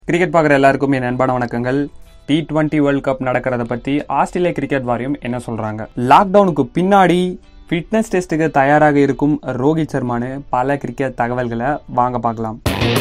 cricket பார்க்குற எல்லாருக்கும் என் அன்பான வணக்கங்கள் டி டுவெண்ட்டி வேர்ல்ட் கப் நடக்கிறத பற்றி ஆஸ்திரேலிய கிரிக்கெட் வாரியம் என்ன சொல்கிறாங்க லாக்டவுனுக்கு பின்னாடி ஃபிட்னஸ் டெஸ்ட்டுக்கு தயாராக இருக்கும் ரோஹித் சர்மானு பல கிரிக்கெட் தகவல்களை வாங்க பார்க்கலாம்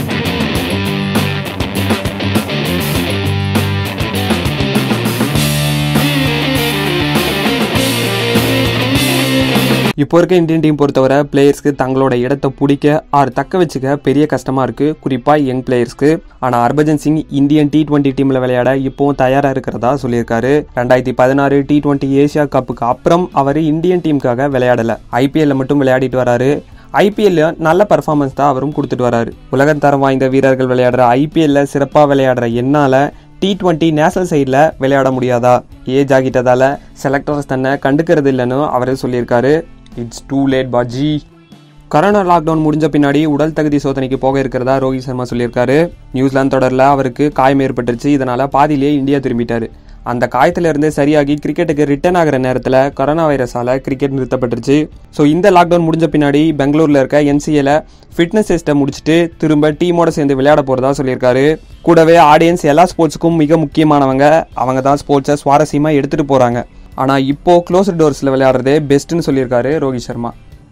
இப்போ இருக்க இந்தியன் டீம் பொறுத்தவரை பிளேயர்ஸ்க்கு தங்களோட இடத்தை பிடிக்க ஆர் தக்க வச்சுக்க பெரிய கஷ்டமாக இருக்குது குறிப்பாக யங் பிளேயர்ஸ்க்கு ஆனால் Harbhajan Singh Indian T twenty டீமில் விளையாட இப்போவும் தயாராக இருக்கிறதா சொல்லியிருக்காரு ரெண்டாயிரத்தி பதினாறு டி டுவெண்ட்டி ஏசியா கப்புக்கு அப்புறம் அவர் இந்தியன் டீமுக்காக விளையாடலை ஐபிஎல்ல மட்டும் விளையாடிட்டு வராரு ஐபிஎல்ல நல்ல பர்ஃபார்மன்ஸ் தான் அவரும் கொடுத்துட்டு வராரு உலகத்தரம் வாய்ந்த வீரர்கள் விளையாடுற ஐபிஎல்ல சிறப்பாக விளையாடுற என்னால் டி டுவெண்ட்டி நேஷனல் சைடில் விளையாட முடியாதா ஏஜ் ஆகிட்டதால செலக்டர்ஸ் தன்னை கண்டுக்கிறது இல்லைன்னு அவரே சொல்லியிருக்காரு it's too late paaji corona lockdown முடிஞ்ச பின்னாடி உடல் தகுதி சோதனைக்கு போக இருக்கிறதா ரோஹித் சர்மா சொல்லியிருக்காரு நியூசிலாந்து தொடரில் அவருக்கு காயம் ஏற்பட்டுருச்சு இதனால பாதியிலேயே இந்தியா திரும்பிட்டாரு அந்த காயத்திலிருந்து சரியாகி கிரிக்கெட்டுக்கு ரிட்டர்ன் ஆகிற நேரத்தில் கொரோனா வைரஸால் கிரிக்கெட் நிறுத்தப்பட்டுருச்சு ஸோ இந்த லாக்டவுன் முடிஞ்ச பின்னாடி பெங்களூரில் இருக்க என்சிஏல ஃபிட்னஸ் டெஸ்ட்டை முடிச்சுட்டு திரும்ப டீமோட சேர்ந்து விளையாட போகிறதா சொல்லியிருக்காரு கூடவே ஆடியன்ஸ் எல்லா ஸ்போர்ட்ஸுக்கும் மிக முக்கியமானவங்க அவங்க தான் ஸ்போர்ட்ஸை சுவாரஸ்யமாக எடுத்துகிட்டு போகிறாங்க ஆனால் இப்போ க்ளோஸ் டோர்ஸில் விளையாடுறதே பெஸ்ட்டுன்னு சொல்லியிருக்காரு ரோஹித் சர்மா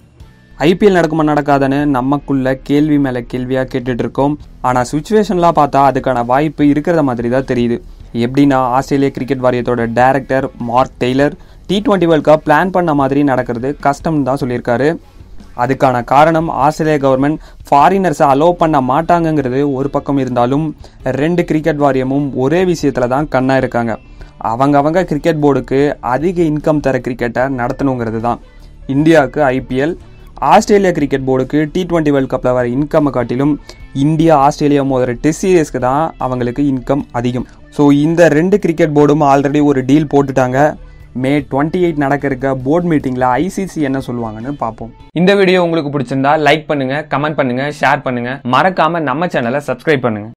ஐபிஎல் நடக்குமா நடக்காதுன்னு நமக்குள்ள கேள்வி மேலே கேள்வியாக கேட்டுட்டு இருக்கோம் ஆனால் சுச்சுவேஷன்லாம் பார்த்தா அதுக்கான வாய்ப்பு இருக்கிறத மாதிரி தான் தெரியுது எப்படின்னா ஆஸ்திரேலிய கிரிக்கெட் வாரியத்தோட director Mark Taylor T twenty world cup plan பண்ண மாதிரி நடக்கிறது கஷ்டம்னு தான் சொல்லியிருக்காரு அதுக்கான காரணம் ஆஸ்திரேலிய கவர்மெண்ட் ஃபாரினர்ஸை அலோவ் பண்ண மாட்டாங்கங்கிறது ஒரு பக்கம் இருந்தாலும் ரெண்டு கிரிக்கெட் வாரியமும் ஒரே விஷயத்தில் தான் கண்ணா இருக்காங்க அவங்க அவங்க கிரிக்கெட் போர்டுக்கு அதிக இன்கம் தர கிரிக்கெட்டை நடத்தணுங்கிறது தான் இந்தியாவுக்கு ஐபிஎல் ஆஸ்திரேலியா கிரிக்கெட் போர்டுக்கு டி டுவெண்ட்டி வேர்ல்ட் கப்பில் வர இன்கம்மை காட்டிலும் இந்தியா ஆஸ்திரேலியா மோதிர டெஸ்ட் சீரியஸ்க்கு தான் அவங்களுக்கு இன்கம் அதிகம் ஸோ இந்த ரெண்டு கிரிக்கெட் போர்டும் ஆல்ரெடி ஒரு டீல் போட்டுட்டாங்க மே டுவெண்ட்டி எயிட் நடக்க இருக்க போர்ட் மீட்டிங்கில் ஐசிசி என்ன சொல்லுவாங்கன்னு பார்ப்போம் இந்த வீடியோ உங்களுக்கு பிடிச்சிருந்தா லைக் பண்ணுங்க கமெண்ட் பண்ணுங்க ஷேர் பண்ணுங்க மறக்காம நம்ம சேனலை சப்ஸ்கிரைப் பண்ணுங்க